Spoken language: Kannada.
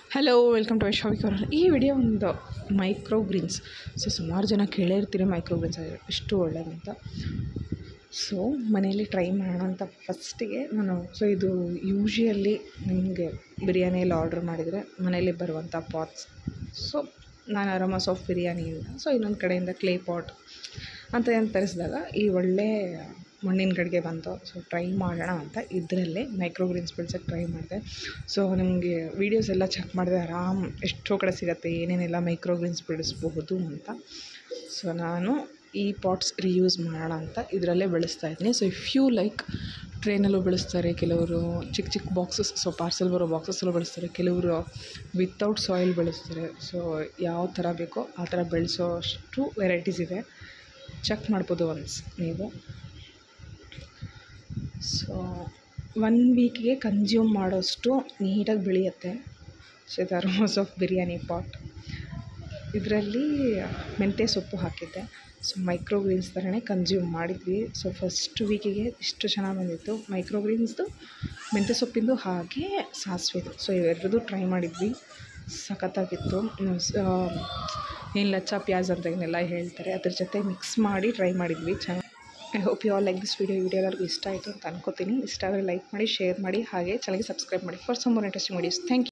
hello welcome to Vaishavik our ಈ ವಿಡಿಯೋ ಒಂದು ಮೈಕ್ರೋ ಗ್ರೀನ್ಸ್ ಸೊ ಸುಮಾರು ಜನ ಕೇಳೇ ಇರ್ತೀರಿ ಮೈಕ್ರೋ ಗ್ರೀನ್ಸ್ ಎಷ್ಟು ಒಳ್ಳೇದಂತ ಸೊ ಮನೆಯಲ್ಲಿ ಟ್ರೈ ಮಾಡೋಣ ಅಂತ ಫಸ್ಟಿಗೆ ನಾನು ಸೊ ಇದು ಯೂಶ್ವಲಿ ನಿಮಗೆ ಬಿರಿಯಾನಿಯಲ್ಲಿ ಆರ್ಡ್ರ್ ಮಾಡಿದರೆ ಮನೆಯಲ್ಲಿ ಬರುವಂಥ ಪಾಟ್ಸ್ ಸೊ ನಾನು ಅರೋಮಾಸ್ ಆಫ್ ಬಿರಿಯಾನಿಯಿಂದ ಸೊ ಇನ್ನೊಂದು ಕಡೆಯಿಂದ ಕ್ಲೇ ಪಾಟ್ ಅಂತ ಏನು ತರಿಸಿದಾಗ ಈ ಒಳ್ಳೆ ಮಣ್ಣಿನ ಗಡಿಗೆ ಬಂತು ಸೊ ಟ್ರೈ ಮಾಡೋಣ ಅಂತ ಇದರಲ್ಲೇ ಮೈಕ್ರೋ ಗ್ರೀನ್ಸ್ ಬೆಳ್ಸೋಕ್ಕೆ ಟ್ರೈ ಮಾಡಿದೆ ಸೊ ನಿಮಗೆ ವೀಡಿಯೋಸ್ ಎಲ್ಲ ಚೆಕ್ ಮಾಡಿದೆ ಆರಾಮ್ ಎಷ್ಟೋ ಕಡೆ ಸಿಗುತ್ತೆ ಏನೇನೆಲ್ಲ ಮೈಕ್ರೋ ಗ್ರೀನ್ಸ್ ಬೆಳೆಸಬಹುದು ಅಂತ ಸೊ ನಾನು ಈ ಪಾಟ್ಸ್ ರಿಯೂಸ್ ಮಾಡೋಣ ಅಂತ ಇದರಲ್ಲೇ ಬೆಳೆಸ್ತಾ ಇದ್ದೀನಿ ಸೊ ಇಫ್ ಯು ಲೈಕ್ ಟ್ರೈನಲ್ಲೂ ಬೆಳೆಸ್ತಾರೆ ಕೆಲವರು ಚಿಕ್ಕ ಚಿಕ್ಕ ಬಾಕ್ಸಸ್ ಸೊ ಪಾರ್ಸೆಲ್ ಬರೋ ಬಾಕ್ಸಸ್ಸಲ್ಲೂ ಬೆಳೆಸ್ತಾರೆ ಕೆಲವರು ವಿತೌಟ್ ಸಾಯಿಲ್ ಬೆಳೆಸ್ತಾರೆ ಸೊ ಯಾವ ಥರ ಬೇಕೋ ಆ ಥರ ಬೆಳೆಸೋ ಅಷ್ಟು ವೆರೈಟೀಸ್ ಇದೆ ಚೆಕ್ ಮಾಡ್ಬೋದು ಒನ್ಸ್ ನೀವು ಸೊ ಒನ್ ವೀಕ್ಗೆ ಕನ್ಸ್ಯೂಮ್ ಮಾಡೋಷ್ಟು ನೀಟಾಗಿ ಬೆಳೆಯುತ್ತೆ ಸೊ ಇದು ಅರೋಮಾಸ್ ಆಫ್ ಬಿರಿಯಾನಿ ಪಾಟ್ ಇದರಲ್ಲಿ ಮೆಂತ್ಯ ಸೊಪ್ಪು ಹಾಕಿದ್ದೆ ಸೊ ಮೈಕ್ರೋ ಗ್ರೀನ್ಸ್ ಥರನೇ ಕನ್ಸ್ಯೂಮ್ ಮಾಡಿದ್ವಿ ಸೊ ಫಸ್ಟ್ ವೀಕಿಗೆ ಇಷ್ಟು ಚೆನ್ನಾಗಿ ಬಂದಿತ್ತು ಮೈಕ್ರೋ ಗ್ರೀನ್ಸ್ದು ಮೆಂತ್ಯ ಸೊಪ್ಪಿಂದು ಹಾಗೆ ಸಾಸಿವೆದು ಸೊ ಇವೆರಡೂ ಟ್ರೈ ಮಾಡಿದ್ವಿ ಸಖತ್ತಾಗಿತ್ತು ಏನು ಲಚ್ಚ ಪ್ಯಾಜ್ ಅಂತ ಏನೆಲ್ಲ ಹೇಳ್ತಾರೆ ಅದ್ರ ಜೊತೆ ಮಿಕ್ಸ್ ಮಾಡಿ ಟ್ರೈ ಮಾಡಿದ್ವಿ ಚೆನ್ನಾಗಿ I hope you all like this video video ಎಲ್ಲರಿಗೂ ಇಷ್ಟ ಆಯಿತು ಅಂತ ಅನ್ಕೋತೀನಿ ಇಷ್ಟ ಆದರೆ ಲೈಕ್ ಮಾಡಿ ಶೇರ್ ಮಾಡಿ ಹಾಗೆ ಚಾನಲ್ಗೆ ಸಬ್ಸ್ಕ್ರೈಬ್ ಮಾಡಿ for some more interesting videos thank you